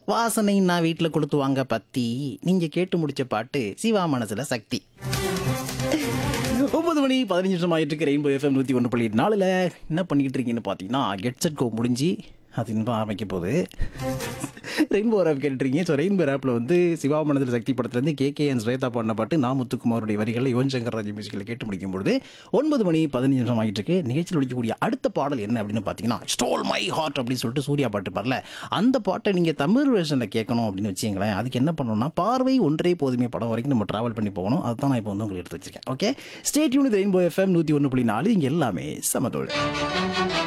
வாசனை நான் வீட்டில் கொடுத்து வாங்க பத்தி நீங்கள் கேட்டு முடிச்ச பாட்டு சிவா மனசுல சக்தி ஒன்பது மணி பதினஞ்சு நிமிஷம் ஆயிட்டு இருக்கு ரெயின்போ எஃப்எம் நூற்றி ஒன்று புள்ளி நாலில் என்ன பண்ணிக்கிட்டு இருக்கீங்கன்னு பார்த்தீங்கன்னா ஹெட்செட் கோ முடிஞ்சு அது இன்னும் ஆரம்பிக்க போகுது ரெயின்போ ஆப் கேட்டுருக்கீங்க ஸோ ரெயின்போ ஆப்பில் வந்து சிவா மனதில் சக்தி படத்துலேருந்து கே கே என் ஸ்வேதா பாடின பாட்டு நான் முத்துக்குமாருடைய வரிகளை யுவன் சங்கர் ராஜ் மியூசிக்கில் கேட்டு முடிக்கும் பொழுது ஒன்பது மணி பதினஞ்சு நிமிஷம் ஆகிட்டு இருக்கு நிகழ்ச்சியில் ஒழிக்கக்கூடிய அடுத்த பாடல் என்ன அப்படின்னு பார்த்தீங்கன்னா ஸ்டோல் மை ஹார்ட் அப்படின்னு சொல்லிட்டு சூர்யா பாட்டு பாடல அந்த பாட்டை நீங்கள் தமிழ் வெர்ஷனில் கேட்கணும் அப்படின்னு வச்சுங்களேன் அதுக்கு என்ன பண்ணணும்னா பார்வை ஒன்றே போதுமே படம் வரைக்கும் நம்ம ட்ராவல் பண்ணி போகணும் அதுதான் நான் இப்போ வந்து உங்களுக்கு எடுத்து வச்சிருக்கேன் okay state unit rainbow FM நூற்றி ஒன்று புள்ளி நாலு இங்கே எல்லாமே சமதோடு